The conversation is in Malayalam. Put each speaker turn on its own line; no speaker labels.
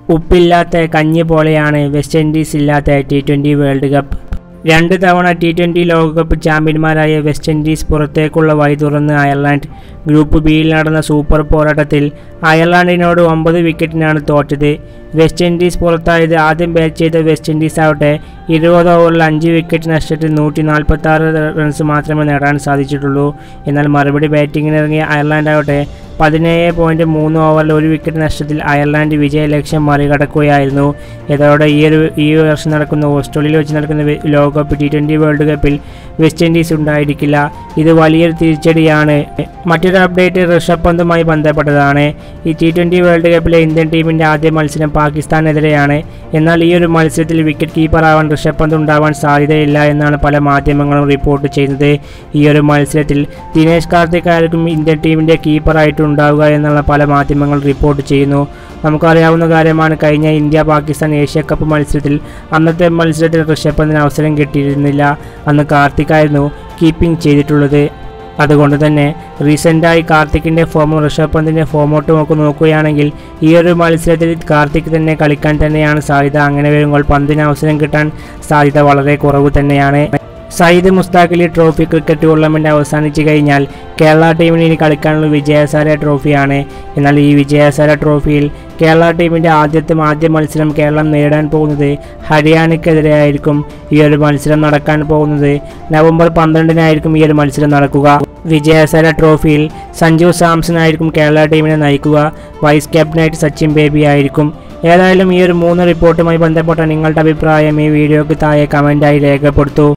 ഉപ്പില്ലാത്ത കഞ്ഞി പോലെയാണ് വെസ്റ്റ് ഇൻഡീസ് ഇല്ലാത്ത ടി ട്വൻ്റി വേൾഡ് കപ്പ് രണ്ട് തവണ ടി ട്വൻ്റി ലോകകപ്പ് ചാമ്പ്യന്മാരായ വെസ്റ്റ് ഇൻഡീസ് പുറത്തേക്കുള്ള വഴി തുറന്ന് അയർലാൻഡ് ഗ്രൂപ്പ് ബിയിൽ നടന്ന സൂപ്പർ പോരാട്ടത്തിൽ അയർലാൻഡിനോട് ഒമ്പത് വിക്കറ്റിനാണ് തോറ്റത് വെസ്റ്റ് ഇൻഡീസ് പുറത്തായത് ആദ്യം ബാറ്റ് ചെയ്ത വെസ്റ്റ് ഇൻഡീസ് ആവട്ടെ ഇരുപത് ഓവറിൽ അഞ്ച് വിക്കറ്റ് നഷ്ടത്തിൽ നൂറ്റി നാൽപ്പത്തി ആറ് റൺസ് മാത്രമേ നേടാൻ സാധിച്ചിട്ടുള്ളൂ എന്നാൽ മറുപടി ബാറ്റിങ്ങിനിറങ്ങിയ അയർലാൻഡ് ആവട്ടെ പതിനേഴ് പോയിൻറ്റ് മൂന്ന് ഓവറിൽ ഒരു വിക്കറ്റ് നഷ്ടത്തിൽ അയർലാൻഡ് വിജയലക്ഷ്യം മറികടക്കുകയായിരുന്നു ഇതോടെ ഈ ഒരു ഈ വർഷം നടക്കുന്ന ഓസ്ട്രേലിയയിൽ വെച്ച് നടക്കുന്ന വെ- ലോകകപ്പ് ടി ട്വൻ്റി വേൾഡ് കപ്പിൽ വെസ്റ്റ് ഇൻഡീസ് ഉണ്ടായിരിക്കില്ല ഇത് വലിയൊരു തിരിച്ചടിയാണ് മറ്റൊരു അപ്ഡേറ്റ് ഋഷഭ് പന്തുമായി ബന്ധപ്പെട്ടതാണ് ഈ ടി ട്വൻ്റി വേൾഡ് കപ്പിലെ ഇന്ത്യൻ ടീമിൻ്റെ ആദ്യ മത്സരം പാകിസ്ഥാനെതിരെയാണ് എന്നാൽ ഈ ഒരു മത്സരത്തിൽ വിക്കറ്റ് കീപ്പറാവാൻ ഋഷഭ് പന്ത് ഉണ്ടാവാൻ സാധ്യതയില്ല എന്നാണ് പല മാധ്യമങ്ങളും റിപ്പോർട്ട് ചെയ്യുന്നത് ഈ ഒരു മത്സരത്തിൽ ദിനേശ് കാർത്തിക് ആയിരിക്കും ഇന്ത്യൻ ടീമിൻ്റെ കീപ്പറായിട്ട് ഉണ്ടാവുക എന്നുള്ള പല മാധ്യമങ്ങൾ റിപ്പോർട്ട് ചെയ്യുന്നു നമുക്കറിയാവുന്ന കാര്യമാണ് കഴിഞ്ഞ ഇന്ത്യ പാകിസ്ഥാൻ ഏഷ്യ കപ്പ് മത്സരത്തിൽ അന്നത്തെ മത്സരത്തിൽ ഋഷഭ് പന്തിന് അവസരം കിട്ടിയിരുന്നില്ല അന്ന് കാർത്തിക്കായിരുന്നു കീപ്പിംഗ് ചെയ്തിട്ടുള്ളത് അതുകൊണ്ട് തന്നെ റീസെൻ്റായി കാർത്തിക്കിൻ്റെ ഫോമും ഋഷഭ് പന്തിൻ്റെ ഫോമോട്ടും ഒക്കെ നോക്കുകയാണെങ്കിൽ ഈ ഒരു മത്സരത്തിൽ കാർത്തിക് തന്നെ കളിക്കാൻ തന്നെയാണ് സാധ്യത അങ്ങനെ വരുമ്പോൾ പന്തിന് അവസരം കിട്ടാൻ സാധ്യത വളരെ കുറവ് തന്നെയാണ് Syed Mushtaq Ali trophy cricket tournament അവസാനിച്ചു കഴിഞ്ഞാൽ കേരള ടീമിന് ഇനി കളിക്കാനുള്ള വിജയസാര ട്രോഫിയാണ് എന്നാൽ ഈ വിജയസാര ട്രോഫിയിൽ കേരള ടീമിൻ്റെ ആദ്യത്തെ ആദ്യ മത്സരം കേരളം നേരിടാൻ പോകുന്നത് ഹരിയാനയ്ക്കെതിരെയായിരിക്കും ഈ ഒരു മത്സരം നടക്കാൻ പോകുന്നത് നവംബർ പന്ത്രണ്ടിനായിരിക്കും ഈ ഒരു മത്സരം നടക്കുക വിജയസാര ട്രോഫിയിൽ സഞ്ജു സാംസൺ ആയിരിക്കും കേരള ടീമിനെ നയിക്കുക വൈസ് ക്യാപ്റ്റനായിട്ട് സച്ചിൻ ബേബി ആയിരിക്കും ഏതായാലും ഈ ഒരു മൂന്ന് റിപ്പോർട്ടുമായി ബന്ധപ്പെട്ട നിങ്ങളുടെ അഭിപ്രായം ഈ വീഡിയോക്ക് താഴെ കമൻറ്റായി രേഖപ്പെടുത്തൂ